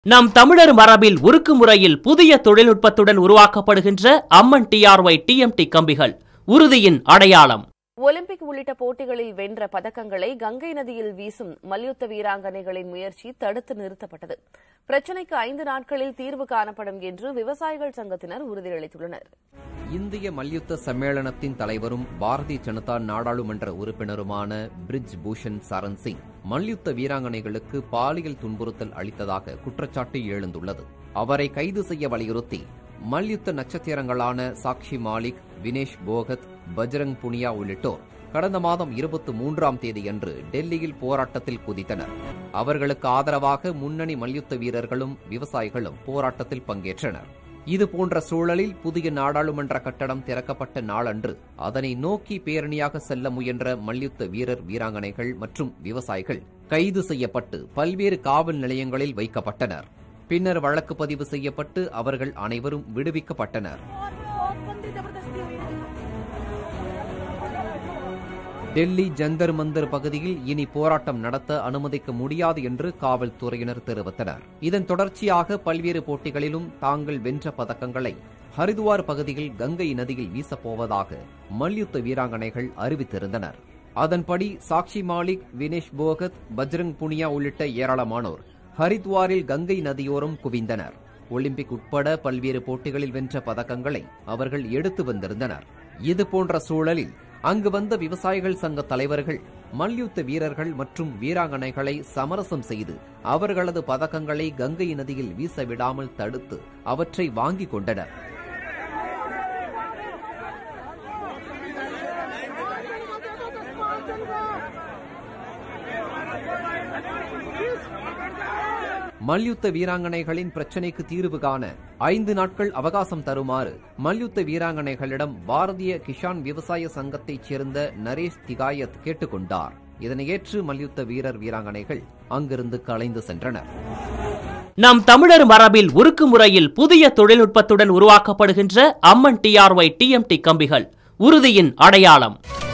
நம் தமிழர் மரபில் உருக்கு முறையில் புதிய தொழில்நுட்பத்துடன் உருவாக்கப்படுகின்ற அம்மன் டிஆர்ஒய் டிஎம்டி கம்பிகள் உறுதியின் அடையாளம் ஒலிம்பிக் உள்ளிட்ட போட்டிகளில் வென்ற பதக்கங்களை கங்கை நதியில் வீசும் மல்யுத்த வீராங்கனைகளின் முயற்சி தடுத்து நிறுத்தப்பட்டது பிரச்சினைக்கு ஐந்து நாட்களில் தீர்வு காணப்படும் என்று விவசாயிகள் சங்கத்தினர் உறுதியளித்துள்ளனர் இந்திய மல்யுத்த சம்மேளனத்தின் தலைவரும் பாரதிய ஜனதா நாடாளுமன்ற உறுப்பினருமான பிரிஜ் பூஷன் சரண் சிங் மல்யுத்த வீராங்கனைகளுக்கு பாலியல் துன்புறுத்தல் அளித்ததாக குற்றச்சாட்டு எழுந்துள்ளது அவரை கைது செய்ய வலியுறுத்தி மல்யுத்த நட்சத்திரங்களான சாக்ஷி மாலிக் வினேஷ் போகத் பஜ்ரங் புனியா உள்ளிட்டோர் கடந்த மாதம் இருபத்தி மூன்றாம் தேதியன்று டெல்லியில் போராட்டத்தில் குதித்தனர் அவர்களுக்கு ஆதரவாக முன்னணி மல்யுத்த வீரர்களும் விவசாயிகளும் போராட்டத்தில் பங்கேற்றனர் இது போன்ற சூழலில் புதிய நாடாளுமன்ற கட்டடம் திறக்கப்பட்ட நாளன்று அதனை நோக்கி பேரணியாக செல்ல முயன்ற மல்யுத்த வீரர் வீராங்கனைகள் மற்றும் விவசாயிகள் கைது செய்யப்பட்டு பல்வேறு காவல் நிலையங்களில் வைக்கப்பட்டனர் பின்னர் வழக்கு பதிவு செய்யப்பட்டு அவர்கள் அனைவரும் விடுவிக்கப்பட்டனர் டெல்லி ஜந்தர் மந்தர் பகுதியில் இனி போராட்டம் நடத்த அனுமதிக்க முடியாது என்று காவல்துறையினர் தெரிவித்தனர் இதன் தொடர்ச்சியாக பல்வேறு போட்டிகளிலும் தாங்கள் வென்ற பதக்கங்களை ஹரிதுவார் பகுதியில் கங்கை நதியில் வீசப்போவதாக மல்யுத்த வீராங்கனைகள் அறிவித்திருந்தனர் அதன்படி சாக்ஷி மாலிக் வினேஷ் போகத் பஜ்ரங் புனியா உள்ளிட்ட ஏராளமானோர் ஹரித்வாரில் கங்கை நதியோரம் குவிந்தனர் ஒலிம்பிக் உட்பட பல்வேறு போட்டிகளில் வென்ற பதக்கங்களை அவர்கள் எடுத்து வந்திருந்தனர் இது போன்ற சூழலில் அங்கு வந்த விவசாயிகள் சங்க தலைவர்கள் மல்யுத்த வீரர்கள் மற்றும் வீராங்கனைகளை சமரசம் செய்து அவர்களது பதக்கங்களை கங்கை நதியில் வீச விடாமல் தடுத்து அவற்றை வாங்கிக் கொண்டனர் மல்யுத்த வீராங்கனைகளின் பிரச்சினைக்கு தீர்வு காண ஐந்து நாட்கள் அவகாசம் தருமாறு மல்யுத்த வீராங்கனைகளிடம் பாரதிய கிஷான் விவசாய சங்கத்தைச் சேர்ந்த நரேஷ் திகாயத் கேட்டுக்கொண்டார் இதனை ஏற்று மல்யுத்த வீரர் வீராங்கனைகள் அங்கிருந்து கலைந்து சென்றனர் நம் தமிழர் மரபில் உருக்கு முறையில் புதிய தொழில்நுட்பத்துடன் உருவாக்கப்படுகின்ற அம்மன் டிஆர்ஒய் டிஎம்டி கம்பிகள் உறுதியின் அடையாளம்